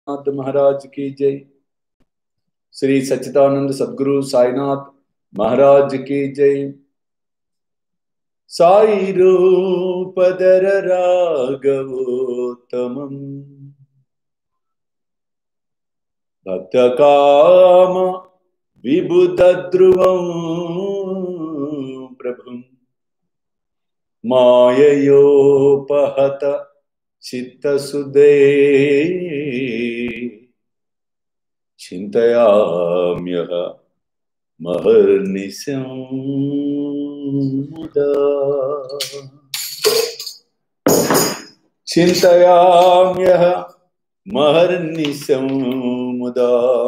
नाथ महाराज की जय श्री सच्चिदानंद सदगुरु साईनाथ महाराज की जय साई रूपधर राघवोत्तमम् भक्त काम विबुधध्रुवं प्रभुम् माययोपहत चित्तसुदे चिन्तयाम्यः महर्निशं मुदा चिन्तयाम्यः महर्निशं मुदा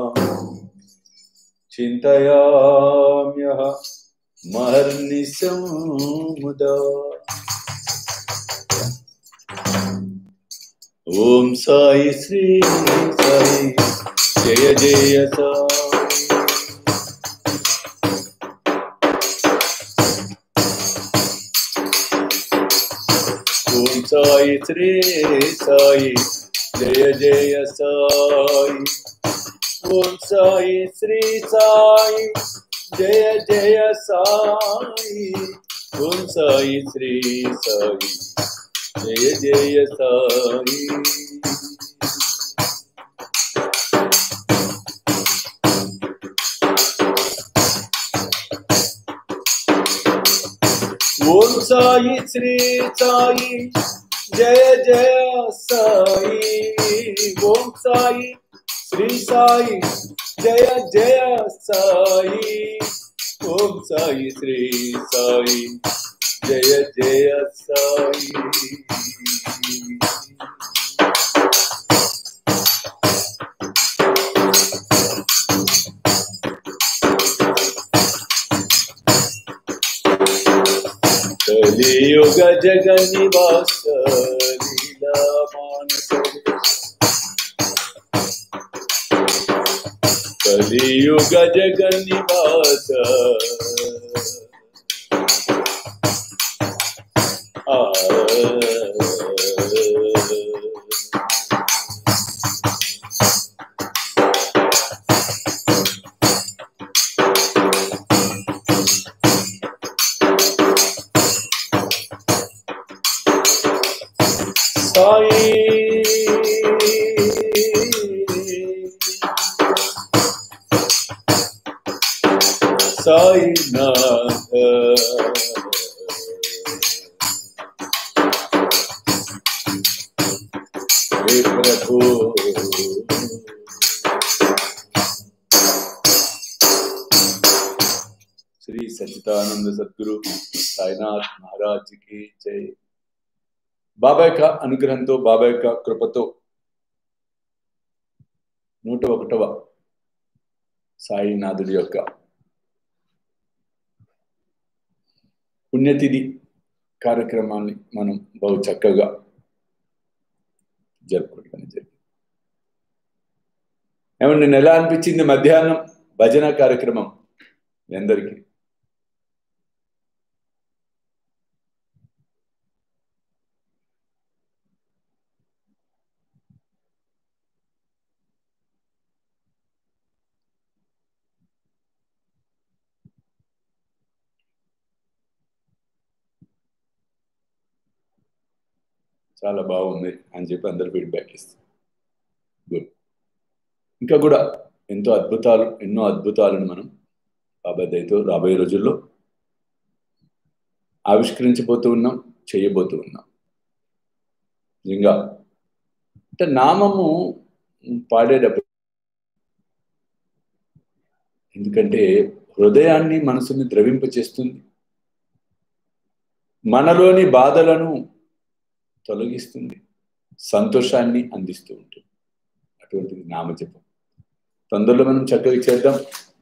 चिन्तयाम्यः महर्निशं मुदा ఓం సాయి శ్రీ సాయి జయ జయ సాయి ఓం సాయి శ్రీ సాయి జయ జయ సాయి ఓం సాయి శ్రీ సాయి జయ జయ సాయి ఓం సాయి శ్రీ సాయి జయ జయ సాయి ఓం సాయి శ్రీ సాయి జయ జయ సాయి ఓం సాయి శ్రీ సాయి జయ జయ సాయి ఓం సాయి శ్రీ సాయి జయ జయ సాయి కలియుగ జగ నివాస లీలా మానస కలియుగ జగ నివాస ఆ సాయి సాయినాథ హే ప్రభు శ్రీ సచ్చిదానంద సద్గురు సాయినాథ్ మహారాజ్ కి జై బాబా యొక్క అనుగ్రహంతో బాబా యొక్క కృపతో నూట ఒకటవ సాయినాథుడి యొక్క పుణ్యతిథి కార్యక్రమాన్ని మనం బహు చక్కగా జరుపుకోవడం జరిగింది ఏమంటే నేను ఎలా అనిపించింది మధ్యాహ్నం భజన కార్యక్రమం మీ అందరికీ చాలా బాగుంది అని చెప్పి అందరు ఫీడ్బ్యాక్ ఇస్తారు గుడ్ ఇంకా కూడా ఎంతో అద్భుతాలు ఎన్నో అద్భుతాలను మనం బాబాయ్ దయతో రాబోయే రోజుల్లో ఆవిష్కరించబోతూ ఉన్నాం చేయబోతూ ఉన్నాం నిజంగా అంటే నామము పాడేటప్పుడు ఎందుకంటే హృదయాన్ని మనసుని ద్రవింపచేస్తుంది మనలోని బాధలను తొలగిస్తుంది సంతోషాన్ని అందిస్తూ ఉంటుంది అటువంటిది నామజపం తొందరలో మనం చక్కగా చేద్దాం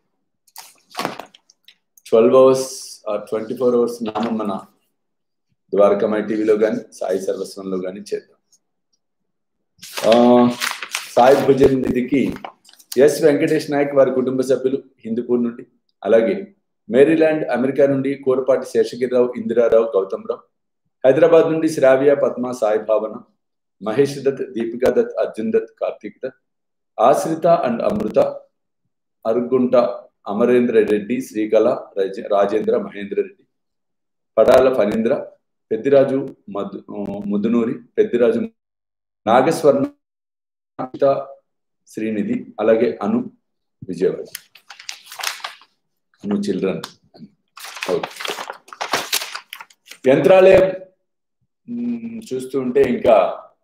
twelve hours twenty four hours నామం మన ద్వారకమై టీవీలో కానీ సాయి సర్వస్వంలో కానీ చేద్దాం సాయి భుజన్ నిధికి ఎస్ వెంకటేష్ నాయక్ వారి కుటుంబ సభ్యులు హిందూపూర్ నుండి అలాగే మేరీల్యాండ్ అమెరికా నుండి కోరపాటి శేషగిరిరావు ఇందిరారావు గౌతమ్ రావు హైదరాబాద్ నుండి శ్రావ్య పద్మ సాయి భావన మహేష్ దత్ దీపికా దత్ అర్జున్ దత్ కార్తీక్ దత్ ఆశ్రిత అండ్ అమృత అరుగుంట అమరేంద్ర రెడ్డి శ్రీకళ రజ- రాజేంద్ర మహేంద్ర రెడ్డి పడాల ఫణీంద్ర పెద్దిరాజు మధు ముదునూరి పెద్దిరాజు నాగస్వర్ణ అమిత శ్రీనిధి అలాగే అను విజయవాడ అను చిల్డ్రన్ ఓకే యంత్రాలయం మ్, చూస్తూ ఉంటే ఇంకా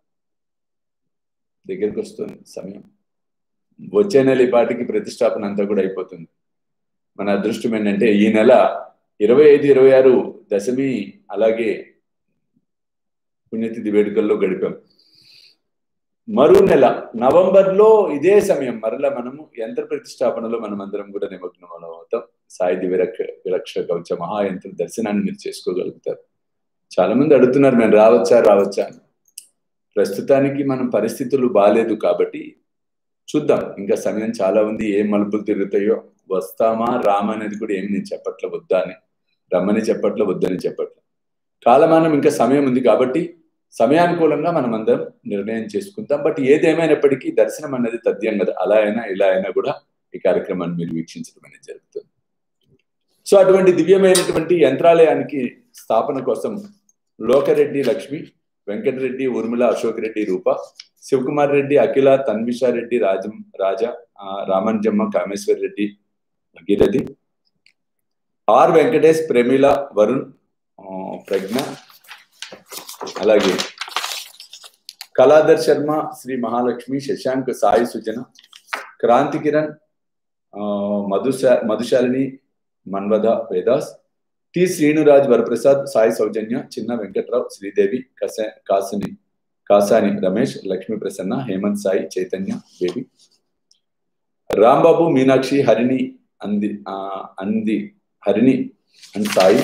దగ్గరికి వస్తుంది సమయం వచ్చే నెల ఈ పాటికి ప్రతిష్టాపన అంతా కూడా అయిపోతుంది మన అదృష్టం ఏంటంటే ఈ నెల ఇరవై ఐదు ఇరవై ఆరు దశమి అలాగే పుణ్యతిథి వేడుకల్లో గడిపాం మరో నెల నవంబర్లో ఇదే సమయం మరలా మనము యంత్ర ప్రతిష్టాపనలో మనం అందరం కూడా నిమగ్నం అవుతాం సాయి దివిరక్ష విరక్ష కవచ మహాయంత్ర దర్శనాన్ని మీరు చేసుకోగలుగుతారు చాలా మంది అడుగుతున్నారు మేము రావచ్చా రావచ్చా అని ప్రస్తుతానికి మనం పరిస్థితులు బాగాలేదు కాబట్టి చూద్దాం ఇంకా సమయం చాలా ఉంది ఏం మలుపులు తిరుగుతాయో వస్తామా రామా అనేది కూడా ఏం నేను చెప్పట్లే వద్దా అని రమ్మని చెప్పట్లే వద్దని చెప్పట్లే కాలమానం ఇంకా సమయం ఉంది కాబట్టి సమయానుకూలంగా మనం అందరం నిర్ణయం చేసుకుంటాం బట్ ఏదేమైనప్పటికీ దర్శనం అనేది తథ్యం కదా అలా అయినా ఇలా అయినా కూడా ఈ కార్యక్రమాన్ని మీరు వీక్షించడం అనేది జరుగుతుంది సో అటువంటి దివ్యమైనటువంటి యంత్రాలయానికి స్థాపన కోసం లోకరెడ్డి లక్ష్మి వెంకటరెడ్డి ఉర్మిళ అశోక్ రెడ్డి రూప శివకుమార్ రెడ్డి అఖిల తన్విషారెడ్డి రాజం రాజా ఆ, రామంజమ్మ కామేశ్వర్ రెడ్డి భగీరథి ఆర్ వెంకటేష్ ప్రమీల వరుణ్ ఆ, ప్రజ్ఞ అలాగే కళాధర్ శర్మ శ్రీ మహాలక్ష్మి శశాంక్ సాయి సుజన క్రాంతి కిరణ్ ఆ, మధుశా మధుశాలిని మన్వద వేదాస్ టి శ్రీనురాజ్ వరప్రసాద్ సాయి సౌజన్య చిన్న వెంకట్రావు శ్రీదేవి కస కాసిని కాసాని రమేష్ లక్ష్మీ ప్రసన్న హేమంత్ సాయి చైతన్య బేబీ రాంబాబు మీనాక్షి హరిణి అంది ఆ, అంది హరిణి అండ్ సాయి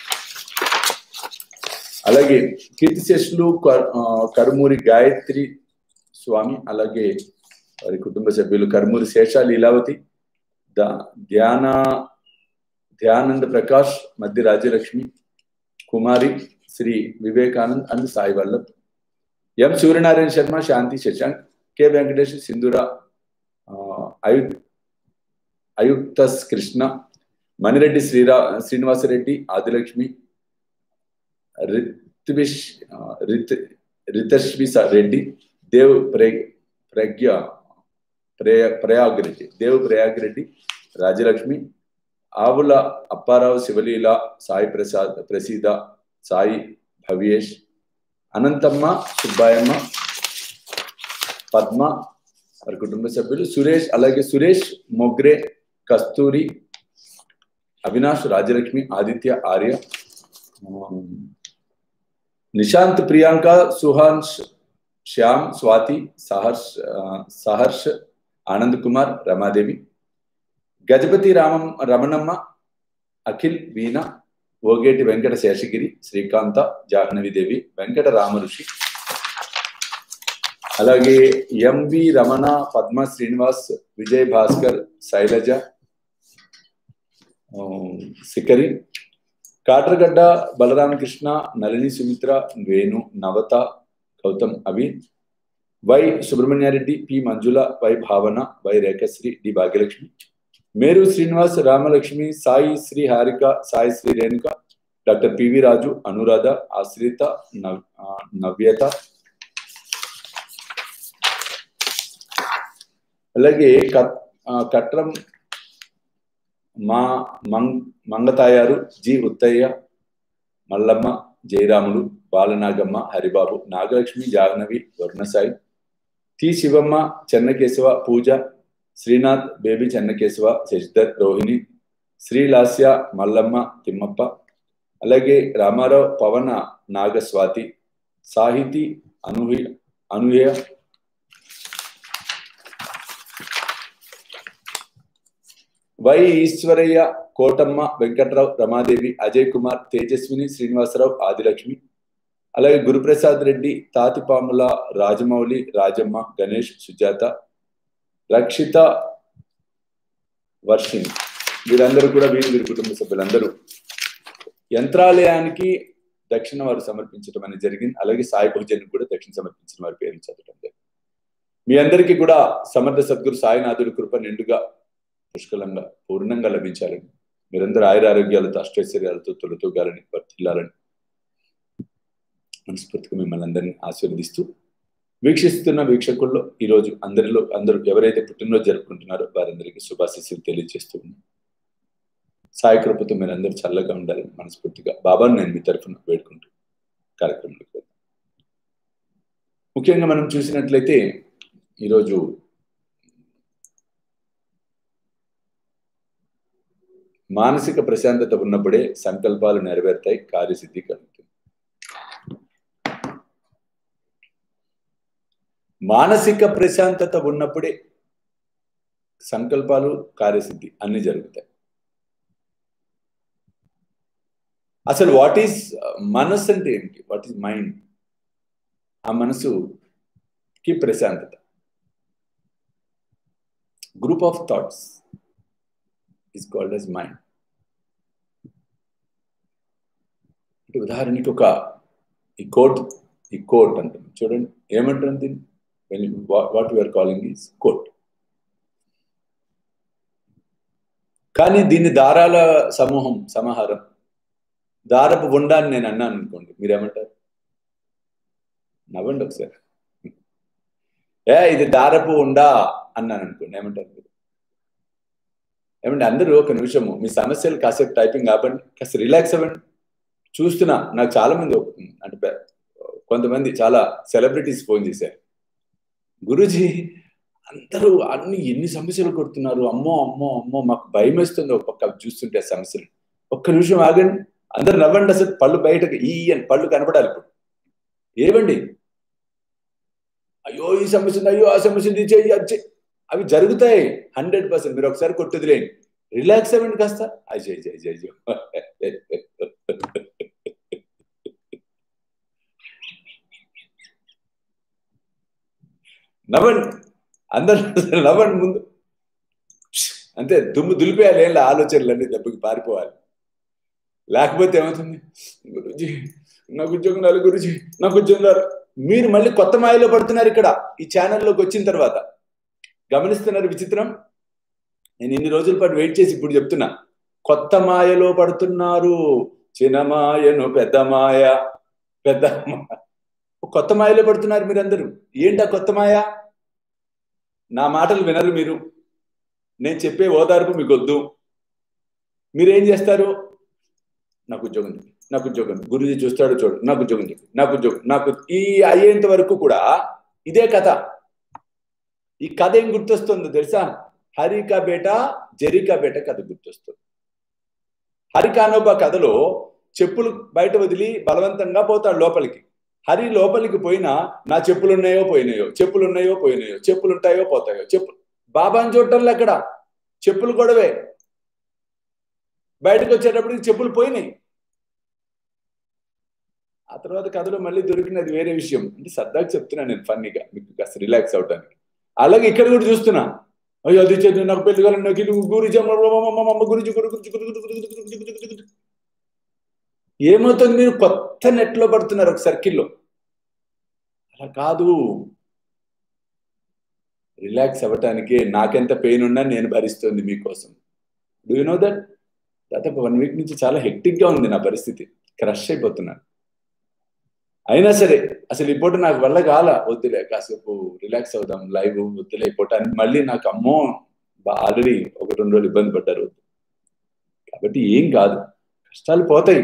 అలాగే కీర్తిశేషులు కర్- ఆ, కరుమూరి గాయత్రి స్వామి అలాగే వారి కుటుంబ సభ్యులు కరుమూరి శేష లీలావతి దా- ధ్యాన ధ్యానంద ప్రకాష్ మధ్య Rajyalakshmi Kumari Sri Vivekanand and Sai Vallabh M Suryanarayana Sharma Shanti Shashank K Venkatesh Sindhura ఆ, అయు అయుక్తస్ కృష్ణ మణిరెడ్డి శ్రీరా శ్రీనివాసరెడ్డి ఆదిలక్ష్మి రిత్విష్ ఆ, రిత్ రితశ్వి స- రెడ్డి దేవ్ ప్రే ప్రజ్ఞ ప్రయ ప్రయాగ్ రెడ్డి దేవ్ ప్రయాగ్ రెడ్డి రాజలక్ష్మి ఆవుల అప్పారావు శివలీల సాయి ప్రసాద్ ప్రసీద సాయి భవ్యేష్ అనంతమ్మ సుబ్బాయమ్మ పద్మ వారి కుటుంబ సభ్యులు సురేష్ అలాగే సురేష్ మొగ్రే కస్తూరి అవినాష్ రాజలక్ష్మి ఆదిత్య ఆర్య ఉమ్, నిశాంత్ ప్రియాంక సుహాన్స్ శ్యామ్ స్వాతి సహర్ష్ ఆ, సహర్ష్ ఆనంద్ కుమార్ రమాదేవి గజపతి రామం రమణమ్మ అఖిల్ వీణ ఓగేటి వెంకట శేషగిరి శ్రీకాంత జాహ్నవిదేవి వెంకట రామఋషి అలాగే ఎంవి రమణ పద్మ శ్రీనివాస్ విజయ్ భాస్కర్ శైలజ ఆ, సికరి కాట్రగడ్డ బలరామకృష్ణ నళిని సుమిత్ర వేణు నవత గౌతమ్ అవి Y Subrahmanya Reddy P Manjula Y Bhavana Y Rekhasri D Bhagyalakshmi Meru Srinivas Ramalakshmi Sai Sri Harika Sai Sri Renuka doctor P V Raju Anuradha Ashritha నవ్- ఆ, నవ్యత అలాగే కట్ ఆ, కట్రం మా మంగ్ Mangatayaru G Uttayya Mallamma Jayaramulu Balanagamma Haribabu Nagalakshmi Jahnavi Varnasai T Shivamma Chennakeshava Pooja Srinath baby Chennakeshava Shashidhar Rohini Srilasya Mallamma Thimmappa అలాగే రామారావు పవన నాగస్వాతి సాహితి అనూహ్య అనూహ్య వై ఈశ్వరయ్య కోటమ్మ వెంకట్రావు రమాదేవి అజయ్ కుమార్ తేజస్విని శ్రీనివాసరావు ఆదిలక్ష్మి అలాగే గురుప్రసాద్ రెడ్డి తాతిపాముల రాజమౌళి రాజమ్మ గణేష్ సుజాత రక్షిత వర్షిణి వీరందరూ కూడా వీరి వీరి కుటుంబ సభ్యులందరూ యంత్రాలయానికి దక్షిణ వారు సమర్పించడం అనేది జరిగింది అలాగే సాయి భోజన్ కూడా దక్షిణ సమర్పించిన వారి పేర్లు చదవడం జరిగింది మీ అందరికీ కూడా సమర్థ సద్గురు సాయినాథుడి కృప నిండుగా పుష్కలంగా పూర్ణంగా లభించాలని మీరందరూ ఆయుర ఆరోగ్యాలతో అష్టైశ్వర్యాలతో తొలతూగాలని వర్తిల్లాలని మనస్ఫూర్తిగా మిమ్మల్ని అందరినీ ఆశీర్వదిస్తూ వీక్షిస్తున్న వీక్షకుల్లో ఈరోజు అందరిలో అందరూ ఎవరైతే పుట్టినరోజు జరుపుకుంటున్నారో వారందరికీ శుభాశిస్సులు తెలియజేస్తూ ఉన్నాను సాయి కృపతో మీరందరూ చల్లగా ఉండాలని మనస్ఫూర్తిగా బాబాను నేను మీ తరఫున వేడుకుంటూ కార్యక్రమంలోకి వెళ్తాను ముఖ్యంగా మనం చూసినట్లయితే ఈరోజు మానసిక ప్రశాంతత ఉన్నప్పుడే సంకల్పాలు నెరవేరుతాయి కార్యసిద్ధి కలుగుతుంది మానసిక ప్రశాంతత ఉన్నప్పుడే సంకల్పాలు కార్యసిద్ధి అన్ని జరుగుతాయి అసలు వాట్ ఈస్ మనస్సు అంటే ఏంటి వాట్ ఈస్ మైండ్ ఆ మనసుకి ప్రశాంతత group of thoughts is called as mind అంటే ఉదాహరణకి ఒక ఈ కోట్ ఈ కోట్ అంటాం చూడండి ఏమంటారు దీన్ని what you are calling is coat కానీ దీన్ని దారాల సమూహం సమాహారం దారపు ఉండాన్ని నేను అన్నాను అనుకోండి మీరేమంటారు నవ్వండి ఒకసారి ఏ ఇది దారపు ఉండా అన్నాను అనుకోండి ఏమంటారు మీరు ఏమంటే అందరూ ఒక నిమిషము మీ సమస్యలు కాసేపు టైపింగ్ ఆపండి కాస్త రిలాక్స్ అవ్వండి చూస్తున్నా నాకు చాలా మంది అంటే కొంతమంది చాలా సెలబ్రిటీస్ ఫోన్ చేశారు గురుజీ అందరూ అన్ని ఎన్ని సమస్యలు కొడుతున్నారు అమ్మో అమ్మో అమ్మో మాకు భయం వేస్తుంది ఒక పక్క చూస్తుంటే ఆ సమస్యలు ఒక్క నిమిషం ఆగండి అందరు నవ్వండి అసలు పళ్ళు బయటకు ఈ అని పళ్ళు కనపడాలి ఇప్పుడు ఏవండి అయ్యో ఈ సమస్య అయ్యో ఆ సమస్య చేయి అది అవి జరుగుతాయి హండ్రెడ్ పర్సెంట్ మీరు ఒకసారి కొట్టుదిలేండి రిలాక్స్ అవ్వండి కాస్త అజయ్ జై జై జై నవ్వండి అందరు నవ్వండి ముందు అంతే దుమ్ము దులిపేయాలి ఏళ్ళ ఆలోచనలన్నీ దెబ్బకి పారిపోవాలి లేకపోతే ఏమవుతుంది గురుజీ నాకు ఉద్యోగం రాలి గురుజీ నాకు ఉద్యోగం రాలి మీరు మళ్ళీ కొత్త మాయలో పడుతున్నారు ఇక్కడ ఈ ఛానల్లోకి వచ్చిన తర్వాత గమనిస్తున్నారు విచిత్రం నేను ఇన్ని రోజుల పాటు వెయిట్ చేసి ఇప్పుడు చెప్తున్నా కొత్త మాయలో పడుతున్నారు చిన్న మాయను పెద్ద మాయ పెద్ద కొత్త మాయలో పడుతున్నారు మీరందరూ ఏంటా కొత్త మాయ నా మాటలు వినరు మీరు నేను చెప్పే ఓదార్పు మీకు వద్దు మీరేం చేస్తారు నాకు ఉద్యోగం చెప్పి నాకు ఉద్యోగం గురుజీ చూస్తాడు చూడు నాకు ఉద్యోగం చెప్పి నాకు ఉద్యోగం నాకు ఈ అయ్యేంత వరకు కూడా ఇదే కథ ఈ కథ ఏం గుర్తొస్తుందో తెలుసా హరికా బేట జరికా బేట కథ గుర్తొస్తుంది హరికానోబా కథలో చెప్పులు బయట వదిలి బలవంతంగా పోతాడు లోపలికి హరి లోపలికి పోయినా నా చెప్పులు ఉన్నాయో పోయినాయో చెప్పులు ఉన్నాయో పోయినాయో చెప్పులు ఉంటాయో పోతాయో చెప్పులు బాబాని చూడటంలో అక్కడ చెప్పులు గొడవే బయటకు వచ్చేటప్పటికి చెప్పులు పోయినాయి ఆ తర్వాత కథలో మళ్ళీ దొరికినది వేరే విషయం అంటే సరదాగా చెప్తున్నా నేను ఫన్నీగా మీకు కాస్త రిలాక్స్ అవడానికి అలాగే ఇక్కడ కూడా చూస్తున్నా అయ్యో అది చదివి నాకు పెళ్లి కాలం నాకు ఇది గురించి అమ్మ గురించి గురించి ఏమవుతుంది మీరు కొత్త నెట్లో పడుతున్నారు ఒక సర్కిల్లో అలా కాదు రిలాక్స్ అవ్వటానికి నాకెంత పెయిన్ ఉన్నా నేను భరిస్తుంది మీకోసం డూ యూ నో దట్ దాదాపు వన్ వీక్ నుంచి చాలా హెక్టిక్గా ఉంది నా పరిస్థితి క్రష్ అయిపోతున్నాను అయినా సరే అసలు ఈ పూట నాకు వల్ల కాల వద్దులే కాసేపు రిలాక్స్ అవుదాం లైవ్ వద్దులే ఈ పూట అని మళ్ళీ నాకు అమ్మో ఆల్రెడీ ఒక రెండు రోజులు ఇబ్బంది పడ్డారు కాబట్టి ఏం కాదు కష్టాలు పోతాయి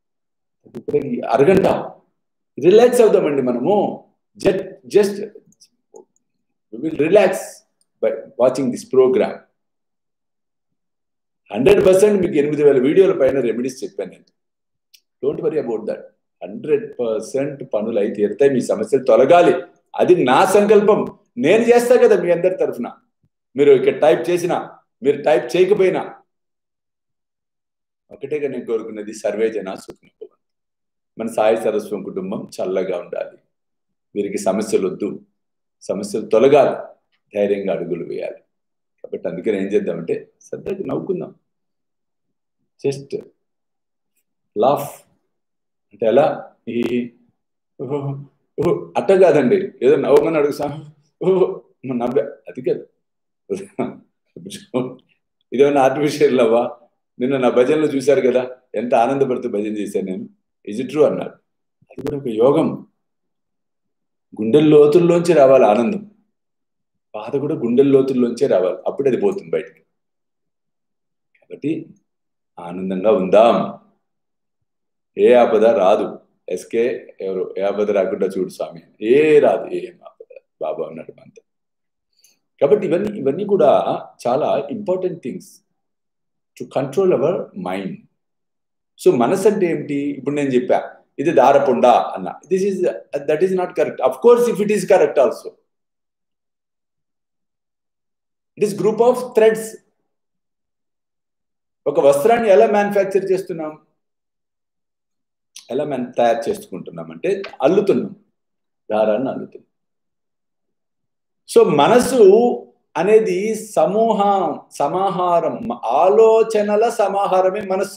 అరగంట రిలాక్స్ అవుదామండి మనము just just will relax by watching this program hundred percent మీకు ఎనిమిది వేల వీడియోల పైన రెమెడీస్ చెప్పాను నేను don't worry about that hundred percent పనులు అయితే తీరుతాయి మీ సమస్యలు తొలగాలి అది నా సంకల్పం నేను చేస్తా కదా మీ అందరి తరఫున మీరు ఇక్కడ టైప్ చేసినా మీరు టైప్ చేయకపోయినా ఒకటేగా నేను కోరుకున్నది సర్వే జన సుఖం మన సాయి సరస్వం కుటుంబం చల్లగా ఉండాలి వీరికి సమస్యలు వద్దు సమస్యలు తొలగాలి ధైర్యంగా అడుగులు వేయాలి కాబట్టి అందుకని ఏం చేద్దామంటే సరదాగా నవ్వుకుందాం జస్ట్ లాఫ్ అంటే ఎలా ఈ అట్ట కాదండి ఏదో నవ్వమని అడుగుతాం నవ్వా అది కదా ఇదేమన్నా ఆర్టిఫిషియల్ నవ్వా నిన్న నా భజనలో చూశారు కదా ఎంత ఆనందపడుతూ భజన చేశాను నేను ఇజ్ ట్రూ అన్నాడు అది కూడా ఒక యోగం గుండెల లోతుల్లోంచి రావాలి ఆనందం బాధ కూడా గుండెల లోతుల్లోంచే రావాలి అప్పుడు అది పోతుంది బయటికి కాబట్టి ఆనందంగా ఉందాం ఏ ఆపద రాదు ఎస్కే ఎవరు ఏ ఆపద రాకుండా చూడు స్వామి ఏ రాదు ఏం ఆపద బాబా అన్నాడు అంతే కాబట్టి ఇవన్నీ ఇవన్నీ కూడా చాలా important things to control our mind so మనసు అంటే ఏమిటి ఇప్పుడు నేను చెప్పా ఇది దారపుండా అన్న this is that is not correct of course if it is correct also it is group of threads ఒక వస్త్రాన్ని ఎలా మ్యానుఫ్యాక్చర్ చేస్తున్నాం ఎలా మనం తయారు చేసుకుంటున్నాం అంటే అల్లుతున్నాం దారాన్ని అల్లుతున్నాం సో మనసు అనేది సమూహం సమాహారం ఆలోచనల సమాహారమే మనసు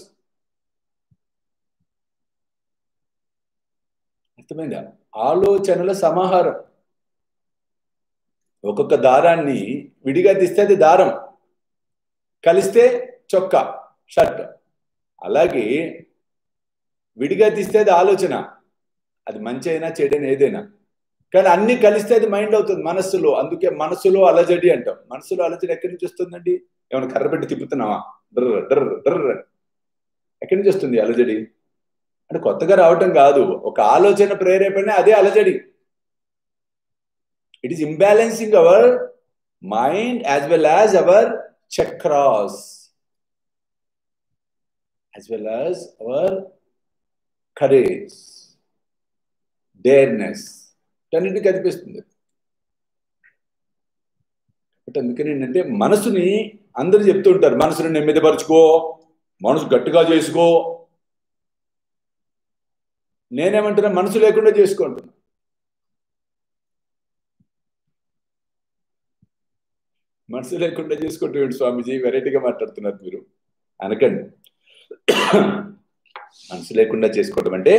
అర్థమైందా ఆలోచనల సమాహారం ఒక్కొక్క దారాన్ని విడిగా తీస్తే అది దారం కలిస్తే చొక్కా షర్ట్ అలాగే విడిగా తీస్తే అది ఆలోచన అది మంచి అయినా చెడైనా ఏదైనా కానీ అన్ని కలిస్తే అది మైండ్ అవుతుంది మనస్సులో అందుకే మనసులో అలజడి అంటాం మనసులో అలజడి ఎక్కడి నుంచి వస్తుందండి ఏమైనా కర్ర పెట్టి తిప్పుతున్నావా డ్ర డ్ర డ్ర ఎక్కడి నుంచి వస్తుంది అలజడి అంటే కొత్తగా రావటం కాదు ఒక ఆలోచన ప్రేరేపణ అదే అలజడి it is imbalancing our mind as well as our chakras as well as our courage dareness అన్నింటికి కనిపిస్తుంది బట్ అందుకని ఏంటంటే మనసుని అందరూ చెప్తుంటారు మనసుని నెమ్మదిపరుచుకో మనసు గట్టిగా చేసుకో నేనేమంటున్నా మనసు లేకుండా చేసుకుంటున్నా మనసు లేకుండా చేసుకుంటూ స్వామీజీ వెరైటీగా మాట్లాడుతున్నారు మీరు అనకండి మనసు లేకుండా చేసుకోవడం అంటే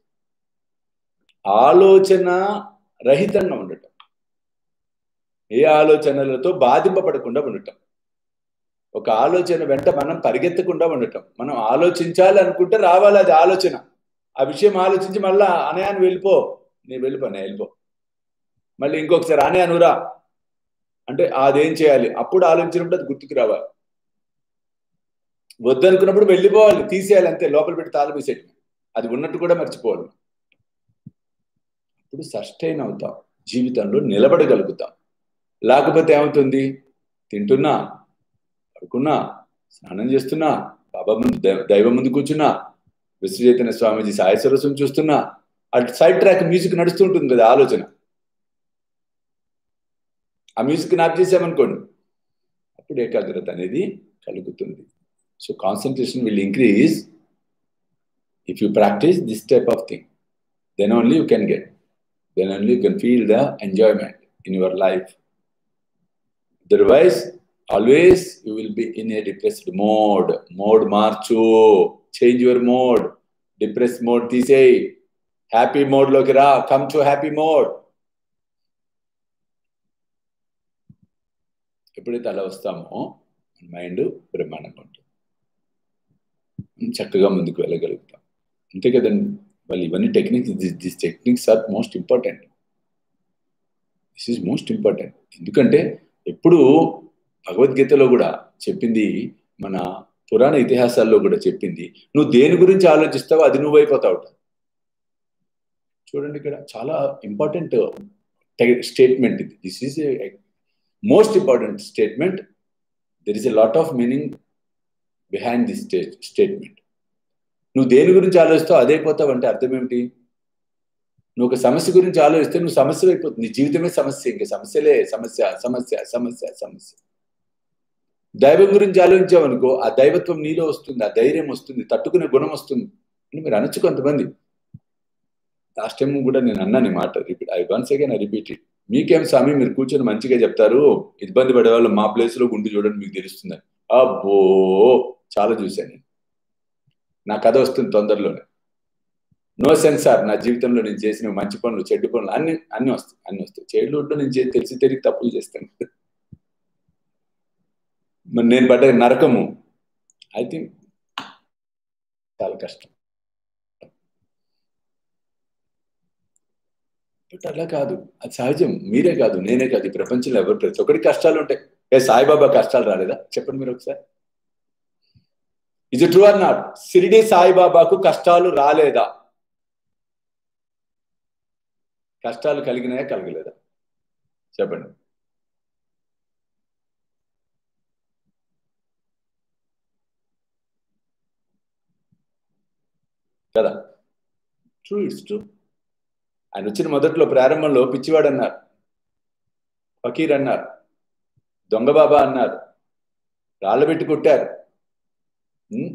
ఆలోచన రహితంగా ఉండటం ఏ ఆలోచనలతో బాధింపబడకుండా ఉండటం ఒక ఆలోచన వెంట మనం పరిగెత్తకుండా ఉండటం మనం ఆలోచించాలి అనుకుంటే రావాలి అది ఆలోచన ఆ విషయం ఆలోచించి మళ్ళా అనయాన్ని వెళ్ళిపో నేను వెళ్ళిపో నేను వెళ్ళిపో మళ్ళీ ఇంకొకసారి అనే అనురా అంటే అదేం చేయాలి అప్పుడు ఆలోచించినప్పుడు అది గుర్తుకు రావాలి వద్దనుకున్నప్పుడు వెళ్ళిపోవాలి తీసేయాలి అంతే లోపల పెట్టి తాళం వేసేటి అది ఉన్నట్టు కూడా మర్చిపోవాలి ఇప్పుడు సస్టైన్ అవుతాం జీవితంలో నిలబడగలుగుతాం లేకపోతే ఏమవుతుంది తింటున్నా పడుకున్నా స్నానం చేస్తున్నా బాబా ముందు దైవం ముందు కూర్చున్నా విశ్వచైతన్య స్వామీజీ సాయి సరస్వం చూస్తున్నా అటు సైడ్ ట్రాక్ మ్యూజిక్ నడుస్తూ ఉంటుంది కదా ఆలోచన ఆ మ్యూజిక్ నాప్ చేసామనుకోండి అప్పుడు ఏకాగ్రత అనేది కలుగుతుంది so concentration will increase if you practice this type of thing then only you can get then only you can feel the enjoyment in your life. Otherwise, always you will be in a depressed mode. Mode marchu. Change your mode. Depressed mode తీసేయి happy mode లోకి రా come to happy mode ఎప్పుడైతే అలా వస్తామో mind బ్రహ్మాండంగా ఉంటుంది చక్కగా ముందుకు వెళ్ళగలుగుతాం అంతే కదండి వాళ్ళు ఇవన్నీ techniques this techniques are most important this is most important ఎందుకంటే ఎప్పుడు భగవద్గీతలో కూడా చెప్పింది మన పురాణ ఇతిహాసాల్లో కూడా చెప్పింది నువ్వు దేని గురించి ఆలోచిస్తావో అది నువ్వు అయిపోతావు చూడండి ఇక్కడ చాలా ఇంపార్టెంట్ స్టేట్మెంట్ ఇది this is most important statement there is a lot of meaning behind this statement నువ్వు దేని గురించి ఆలోచిస్తావు అదైపోతావు అంటే అర్థం ఏమిటి నువ్వు ఒక సమస్య గురించి ఆలోచిస్తే నువ్వు సమస్య అయిపోతుంది నీ జీవితమే సమస్య ఇంకా సమస్యలే సమస్య సమస్య సమస్య సమస్య దైవం గురించి ఆలోచించావనుకో ఆ దైవత్వం నీలో వస్తుంది ఆ ధైర్యం వస్తుంది తట్టుకునే గుణం వస్తుంది అని మీరు అనొచ్చు కొంతమంది లాస్ట్ టైం కూడా నేను అన్నాను మాట repeat I once again I repeat it మీకేం స్వామి మీరు కూర్చొని మంచిగా చెప్తారు ఇబ్బంది పడే వాళ్ళు మా ప్లేస్ లో గుండు చూడండి మీకు తెలుస్తుంది అబ్బో చాలా చూశాను నేను నా కథ వస్తుంది తొందరలోనే నో సెన్సార్ నా జీవితంలో నేను చేసిన మంచి పనులు చెడ్డు పనులు అన్ని అన్ని వస్తాయి అన్ని వస్తాయి చైల్డ్హుడ్లో నేను చే- తెలిసి తెలియక తప్పులు చేస్తాను మరి నేను పడ్డ నరకము ఐ థింక్ చాలా కష్టం బట్ అలా కాదు అది సహజం మీరే కాదు నేనే కాదు ఈ ప్రపంచంలో ఎవరు ప్రతి ఒక్కరికి కష్టాలు ఉంటాయి ఏ సాయిబాబా కష్టాలు రాలేదా చెప్పండి మీరు ఒకసారి ఇది ట్రూ ఆర్ నాట్ సిరిడి సాయిబాబాకు కష్టాలు రాలేదా కష్టాలు కలిగినాయా కలగలేదా చెప్పండి కదా ట్రూ ఇట్స్ ట్రూ ఆయన వచ్చిన మొదట్లో ప్రారంభంలో పిచ్చివాడు అన్నారు ఫకీర్ అన్నారు దొంగ బాబా అన్నారు రాళ్ళబెట్టి కొట్టారు ఉం?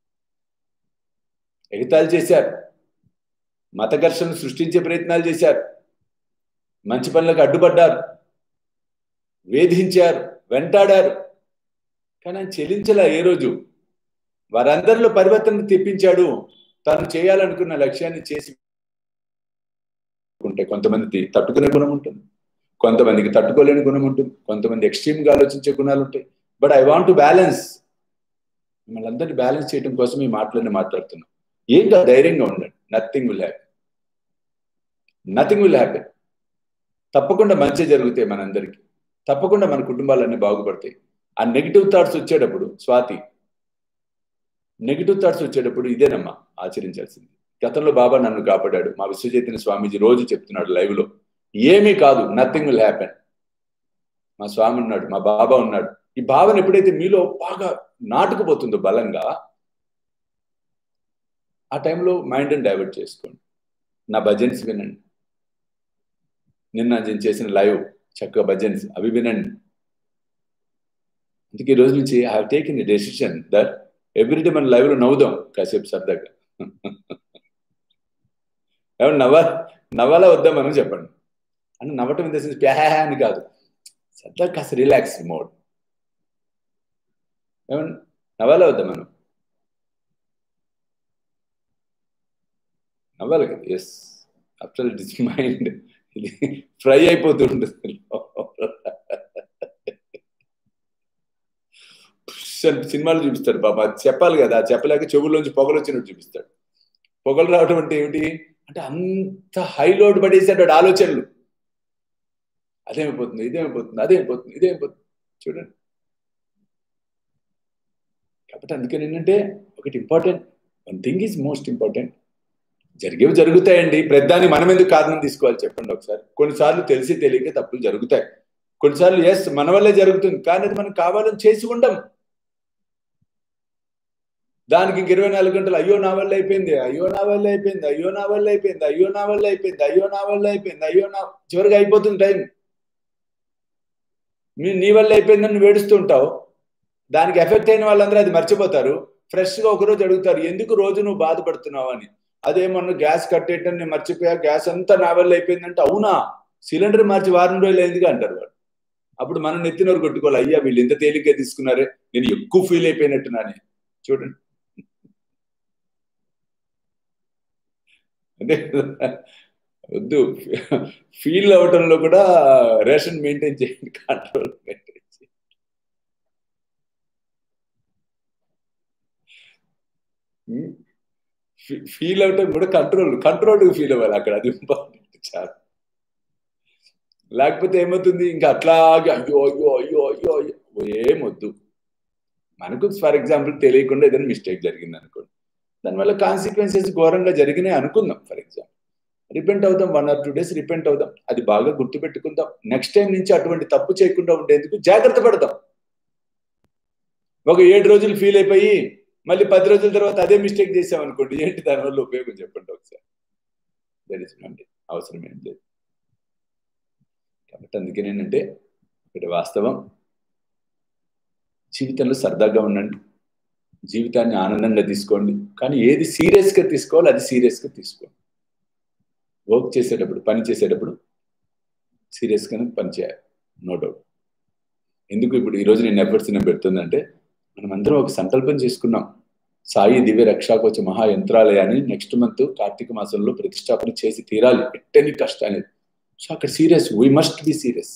ఎగతాళి చేశారు మత ఘర్షణ సృష్టించే ప్రయత్నాలు చేశారు మంచి పనులకు అడ్డుపడ్డారు వేధించారు వెంటాడారు కానీ ఆయన చెల్లించలే ఏ రోజు వారందరిలో పరివర్తన తెప్పించాడు తాను చేయాలనుకున్న లక్ష్యాన్ని చేసి ఉంటే కొంతమంది తట్టుకునే గుణం ఉంటుంది కొంతమందికి తట్టుకోలేని గుణం ఉంటుంది కొంతమంది ఎక్స్ట్రీమ్గా ఆలోచించే గుణాలు ఉంటాయి but I want to balance మిమ్మల్ని అందరినీ బ్యాలెన్స్ చేయడం కోసం ఈ మాటలన్నీ మాట్లాడుతున్నాం ఏం కాదు ధైర్యంగా ఉండండి nothing will happy nothing will happy తప్పకుండా మంచి జరుగుతాయి మనందరికీ తప్పకుండా మన కుటుంబాలన్నీ బాగుపడతాయి ఆ నెగిటివ్ థాట్స్ వచ్చేటప్పుడు స్వాతి నెగిటివ్ థాట్స్ వచ్చేటప్పుడు ఇదేనమ్మా ఆచరించాల్సింది గతంలో బాబా నన్ను కాపాడాడు మా విశ్వచైతన్య స్వామీజీ రోజు చెప్తున్నాడు లైవ్ లో ఏమీ కాదు నథింగ్ విల్ హ్యాపెన్ మా స్వామి ఉన్నాడు మా బాబా ఉన్నాడు ఈ భావన ఎప్పుడైతే మీలో బాగా నాటుకుపోతుందో బలంగా ఆ టైంలో మైండ్ని డైవర్ట్ చేసుకోండి నా భజన్స్ వినండి నిన్న నేను చేసిన లైవ్ చక్కగా భజన్స్ అవి వినండి అందుకే ఈ రోజు నుంచి I have taken the decision that everyday మన లైవ్ లో నవ్వుదాం కాసేపు సరదాగా ఏమన్నా నవ్వ నవ్వాలా వద్దా మనం చెప్పండి అంటే నవ్వటం ఇన్ ద సెన్స్ ప్యా అని కాదు సరదా కాస్త రిలాక్స్ మోడ్ ఏమన్నా నవ్వాలా వద్దా మనం నవ్వాలి కదా yes after it is mind ఇది ఫ్రై అయిపోతుంటుంది సినిమాలు చూపిస్తాడు పాప అది చెప్పాలి కదా చెప్పలేక చెవుల్లోంచి పొగలు వచ్చినట్టు చూపిస్తాడు పొగలు రావడం అంటే ఏమిటి అంటే అంత హై లోడ్ పడేసాడు వాడు ఆలోచనలు అదేమైపోతుంది ఇదేమైపోతుంది అదేమైపోతుంది ఇదేమైపోతుంది చూడండి కాబట్టి అందుకని ఏంటంటే ఒకటి important one thing is most important జరిగేవి జరుగుతాయండి ప్రధాని మనం ఎందుకు కారణం తీసుకోవాలి చెప్పండి ఒకసారి కొన్నిసార్లు తెలిసి తెలియక తప్పులు జరుగుతాయి కొన్నిసార్లు ఎస్ మన వల్లే జరుగుతుంది కానీ అది మనం కావాలని చేసి ఉండం దానికి ఇంక ఇరవై నాలుగు గంటలు అయ్యో నా వల్ల అయిపోయింది అయ్యో నా వల్ల అయిపోయింది అయ్యో నా వల్ల అయిపోయింది అయ్యో నా వల్ల అయిపోయింది అయ్యో నా వల్ల అయిపోయింది అయ్యో నా చివరిగా అయిపోతుంది టైం మీ నీ వల్ల అయిపోయిందని నువ్వు ఏడుస్తుంటావు దానికి ఎఫెక్ట్ అయిన వాళ్ళందరూ అది మర్చిపోతారు ఫ్రెష్గా ఒకరోజు అడుగుతారు ఎందుకు రోజు నువ్వు బాధపడుతున్నావు అని అదే మొన్న గ్యాస్ కట్టేయటం నేను మర్చిపోయా గ్యాస్ అంతా నా వల్ల అయిపోయిందంటే అవునా సిలిండర్ మార్చి వారం రోజులు అయిందిగా అంటారు వాడు అప్పుడు మనం నెత్తినోరు కొట్టుకోవాలి అయ్యా వీళ్ళు ఇంత తేలిగ్గా తీసుకున్నారే నేను ఎక్కువ ఫీల్ అయిపోయినట్టున్నానే చూడండి అదే వద్దు ఫీల్ అవటంలో కూడా రేషన్ మెయింటైన్ చేయండి కంట్రోల్ మెయింటైన్ చేయండి ఫీల్ అవటం కూడా కంట్రోల్ కంట్రోల్ ఫీల్ అవ్వాలి అక్కడ అది ఇంపార్టెంట్ చాలా లేకపోతే ఏమవుతుంది ఇంకా అట్లాగే అయ్యో అయ్యో అయ్యో అయ్యో అయ్యో ఏమొద్దు మనకు ఫర్ ఎగ్జాంపుల్ తెలియకుండా ఏదైనా మిస్టేక్ జరిగింది అనుకోండి దానివల్ల కాన్సిక్వెన్సెస్ ఘోరంగా జరిగినాయి అనుకుందాం ఫర్ ఎగ్జాంపుల్ రిపెంట్ అవుదాం one or two days repent అవుదాం అది బాగా గుర్తుపెట్టుకుందాం నెక్స్ట్ టైం నుంచి అటువంటి తప్పు చేయకుండా ఉండేందుకు జాగ్రత్త పడదాం ఒక ఏడు రోజులు ఫీల్ అయిపోయి మళ్ళీ పది రోజుల తర్వాత అదే మిస్టేక్ చేసాం అనుకోండి ఏంటి దానివల్ల ఉపయోగం చెప్పండి ఒకసారి తెలిసిందండి అవసరం ఏం లేదు కాబట్టి అందుకేనేంటంటే ఒకటి వాస్తవం జీవితంలో సరదాగా ఉండండి జీవితాన్ని ఆనందంగా తీసుకోండి కానీ ఏది సీరియస్గా తీసుకోవాలి అది సీరియస్గా తీసుకోండి వర్క్ చేసేటప్పుడు పని చేసేటప్పుడు సీరియస్గానే పని చేయాలి నో డౌట్ ఎందుకు ఇప్పుడు ఈరోజు నేను ఎఫర్ట్స్ నేను పెడుతుందంటే మనం అందరం ఒక సంకల్పం చేసుకున్నాం సాయి దివ్య రక్షాకోచ మహాయంత్రాలయాన్ని నెక్స్ట్ మంత్ కార్తీక మాసంలో ప్రతిష్టాపన చేసి తీరాలి ఎట్టని కష్టాన్ని సో అక్కడ serious we must be serious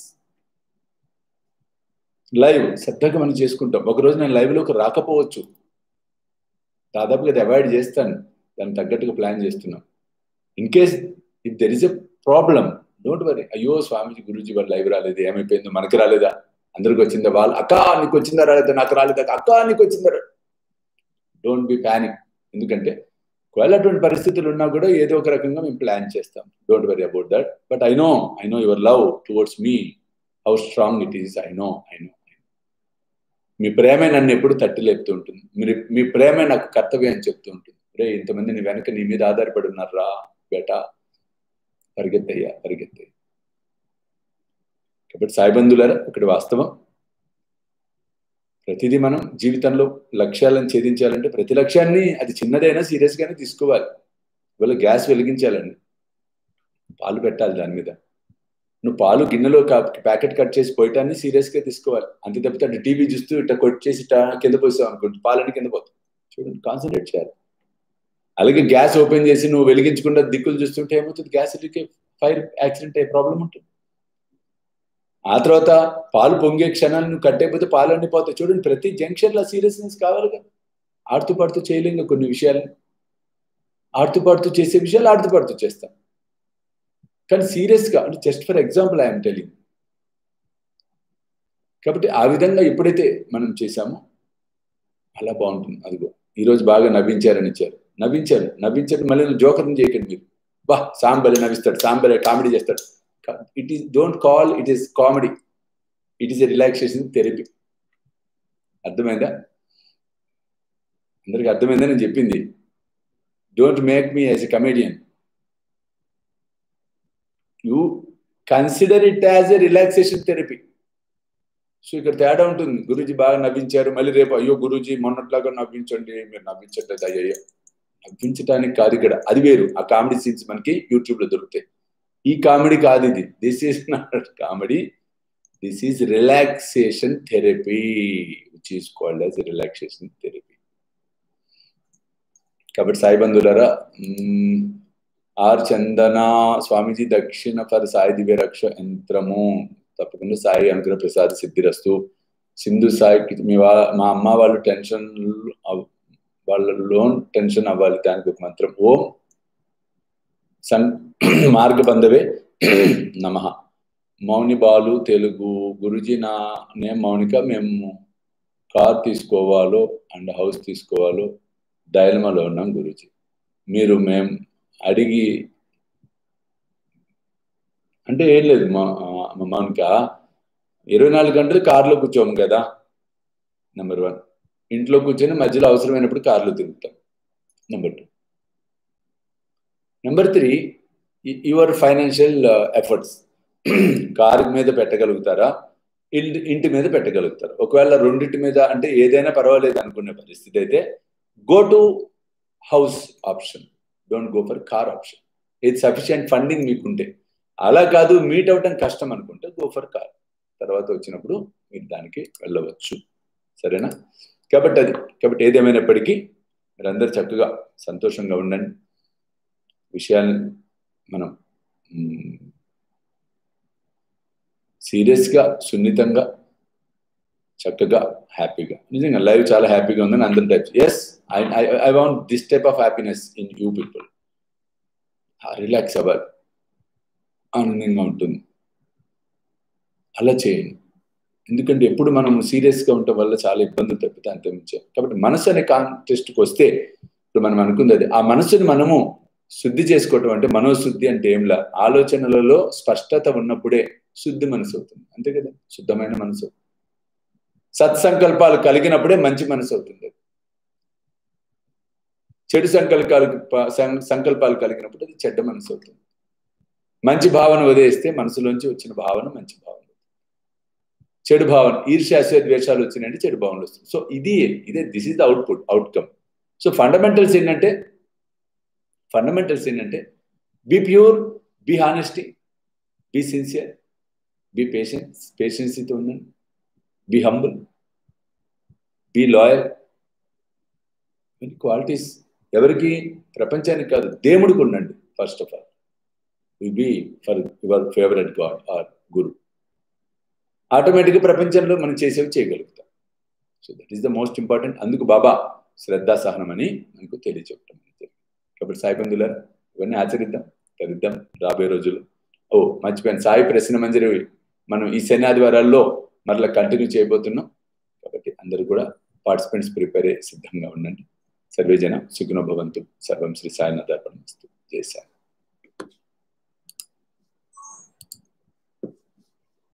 live శ్రద్ధగా మనం చేసుకుంటాం ఒకరోజు నేను లైవ్లోకి రాకపోవచ్చు దాదాపుగా అది అవాయిడ్ చేస్తాను దానికి తగ్గట్టుగా ప్లాన్ చేస్తున్నాం in case if there is a problem don't worry అయ్యో స్వామీజీ గురూజీ వాళ్ళు లైవ్ రాలేదు ఏమైపోయిందో మనకి రాలేదా అందరికి వచ్చిందా వాళ్ళు అక్క నీకు వచ్చిందా రాలేదా నాకు రాలేదా అక్క నీకు వచ్చిందా డోంట్ బి ప్యానిక్ ఎందుకంటే ఒకవేళ అటువంటి పరిస్థితులు ఉన్నా కూడా ఏదో ఒక రకంగా మేము ప్లాన్ చేస్తాం don't worry about that but I know I know your love towards me how strong it is I know I know మీ ప్రేమే నన్ను ఎప్పుడు తట్టి లేపుతూ ఉంటుంది మీరు మీ ప్రేమే నాకు కర్తవ్యం అని చెప్తూ ఉంటుంది రే ఇంతమంది నీ వెనక నీ మీద ఆధారపడి ఉన్నారా బేటా పరిగెత్తయ్యా పరిగెత్తయ్యా కాబట్టి సాయిబంధులారా ఒకటి వాస్తవం ప్రతిదీ మనం జీవితంలో లక్ష్యాలను ఛేదించాలంటే ప్రతి లక్ష్యాన్ని అది చిన్నదైనా సీరియస్గానే తీసుకోవాలి ఇవాళ గ్యాస్ వెలిగించాలండి పాలు పెట్టాలి దాని మీద నువ్వు పాలు గిన్నెలో ప్యాకెట్ కట్ చేసి పోయటాన్ని సీరియస్గా తీసుకోవాలి అంతే తప్పితే అంటే టీవీ చూస్తూ ఇట్లా కొట్టి చేసి ఇట్లా కింద పోసావు అనుకోండి పాలని కింద పోతావు చూడండి కాన్సన్ట్రేట్ చేయాలి అలాగే గ్యాస్ ఓపెన్ చేసి నువ్వు వెలిగించకుండా దిక్కులు చూస్తుంటే ఏమవుతుంది గ్యాస్ ఫైర్ యాక్సిడెంట్ అయ్యే ప్రాబ్లం ఉంటుంది ఆ తర్వాత పాలు పొంగే క్షణాలు నువ్వు కట్టేపోతే పాలు అన్ని పోతాయి చూడండి ప్రతి జంక్షన్లో సీరియస్నెస్ కావాలిగా ఆడుతూ పాడుతూ చేయలేం కొన్ని విషయాలు ఆడుతూ పాడుతూ చేసే విషయాలు ఆడుతూ పాడుతూ చేస్తాం కానీ సీరియస్గా అంటే just for example I'm telling కాబట్టి ఆ విధంగా ఎప్పుడైతే మనం చేశామో అలా బాగుంటుంది అదిగో ఈరోజు బాగా నవ్వించారని ఇచ్చారు నవ్వించారు నవ్వించారు మళ్ళీ జోకర్ని చేయకండి మీరు బా సాంబలే నవ్విస్తాడు సాంబలే కామెడీ చేస్తాడు it is don't call it is comedy it is a relaxation therapy అర్థమైందా అందరికి అర్థమైందా నేను చెప్పింది don't make me as a comedian you consider it as a relaxation therapy so ఇక్కడ తేడా ఉంటుంది గురూజీ బాగా నవ్వించారు మళ్ళీ రేపు అయ్యో గురూజీ మొన్నట్లాగా నవ్వించండి మీరు నవ్వించట్లేదు అయ్యో నవ్వించడానికి కాదు ఇక్కడ అది వేరు ఆ కామెడీ సీన్స్ మనకి యూట్యూబ్ లో దొరుకుతాయి ఈ కామెడీ కాదు ఇది this is not comedy this is relaxation therapy which is called as relaxation therapy కాబట్టి సాయి బంధువులారా ఆర్ చందన స్వామీజీ దక్షిణ ఫర్ సాయి దివ్య రక్ష యంత్రము తప్పకుండా సాయి అనుగ్రహ ప్రసాద్ సిద్ధిరస్తు సింధు సాయికి మీ వా మా అమ్మ వాళ్ళు టెన్షన్ వాళ్ళ లోన్ టెన్షన్ అవ్వాలి దానికి ఒక మంత్రం ఓం సం మార్గబంధవే నమ మౌని బాలు తెలుగు గురుజీ నా నేను మౌనిక మేము కార్ తీసుకోవాలో అండ్ హౌస్ తీసుకోవాలో డైలమాలో ఉన్నాం గురుజీ మీరు మేము అడిగి అంటే ఏం లేదు మా మౌనిక ఇరవై నాలుగు గంటలు కారులో కూర్చోము కదా నెంబర్ వన్ ఇంట్లో కూర్చొని మధ్యలో అవసరమైనప్పుడు కార్లో తిరుగుతాం number two number three your financial efforts car మీద పెట్టగలుగుతారా ఇంటి ఇంటి మీద పెట్టగలుగుతారు ఒకవేళ రెండింటి మీద అంటే ఏదైనా పర్వాలేదు అనుకునే పరిస్థితి అయితే go to house option don't go for car option ఇది సఫిషియంట్ ఫండింగ్ మీకుంటే అలా కాదు మీట్ అవటం కష్టం అనుకుంటే గో ఫర్ కార్ తర్వాత వచ్చినప్పుడు మీరు దానికి వెళ్ళవచ్చు సరేనా కాబట్టి అది కాబట్టి ఏదేమైనప్పటికీ మీరందరూ చక్కగా సంతోషంగా ఉండండి విషయాన్ని మనం సీరియస్గా సున్నితంగా చక్కగా హ్యాపీగా నిజంగా లైవ్ చాలా హ్యాపీగా ఉందని అందరి type yes I I want this type of happiness in you people relax అవ్వాలి ఆనందంగా ఉంటుంది అలా చేయండి ఎందుకంటే ఎప్పుడు మనం సీరియస్గా ఉండటం వల్ల చాలా ఇబ్బందులు తప్పితే అంత మించాం కాబట్టి మనసు అనే కాంటెస్ట్కి వస్తే ఇప్పుడు మనం అనుకుంది అది ఆ మనసుని మనము శుద్ధి చేసుకోవటం అంటే మనోశుద్ధి అంటే ఏంలా ఆలోచనలలో స్పష్టత ఉన్నప్పుడే శుద్ధి మనసు అవుతుంది అంతే కదా శుద్ధమైన మనసు సత్సంకల్పాలు కలిగినప్పుడే మంచి మనసు అవుతుంది చెడు సంకల్పాలు సంకల్పాలు కలిగినప్పుడు అది చెడ్డ మనసు అవుతుంది మంచి భావన వదిలేస్తే మనసులోంచి వచ్చిన భావన మంచి భావన చెడు భావన ఈర్ష్యాశ్వ ద్వేషాలు వచ్చినాయంటే చెడు భావనలు వస్తుంది సో ఇది ఇదే this is the output outcome so fundamentals ఏంటంటే ఫండమెంటల్స్ ఏంటంటే be pure be honesty be sincere be patience పేషెన్సీతో ఉండండి be humble be loyal qualities ఎవరికి ప్రపంచానికి కాదు దేవుడికి ఉండండి first of all will be for your favourite god or guru ఆటోమేటిక్గా ప్రపంచంలో మనం చేసేవి చేయగలుగుతాం so that is the most important అందుకు బాబా శ్రద్ధా సహనం అని మనకు తెలియచెప్పడం కాబట్టి సాయి బంధువులారా ఇవన్నీ ఆచరిద్దాం చదిద్దాం రాబోయే రోజులు ఓ మర్చిపోయాను సాయి ప్రశ్న మంజరి మనం ఈ శని ఆదివారాల్లో మరలా కంటిన్యూ చేయబోతున్నాం కాబట్టి అందరూ కూడా పార్టిసిపెంట్స్ ప్రిపేర్ అయ్యి సిద్ధంగా ఉండండి సర్వేజన సుఖినో భవంతు సర్వం శ్రీ సాయినాథ్ అర్పణ జై సాయి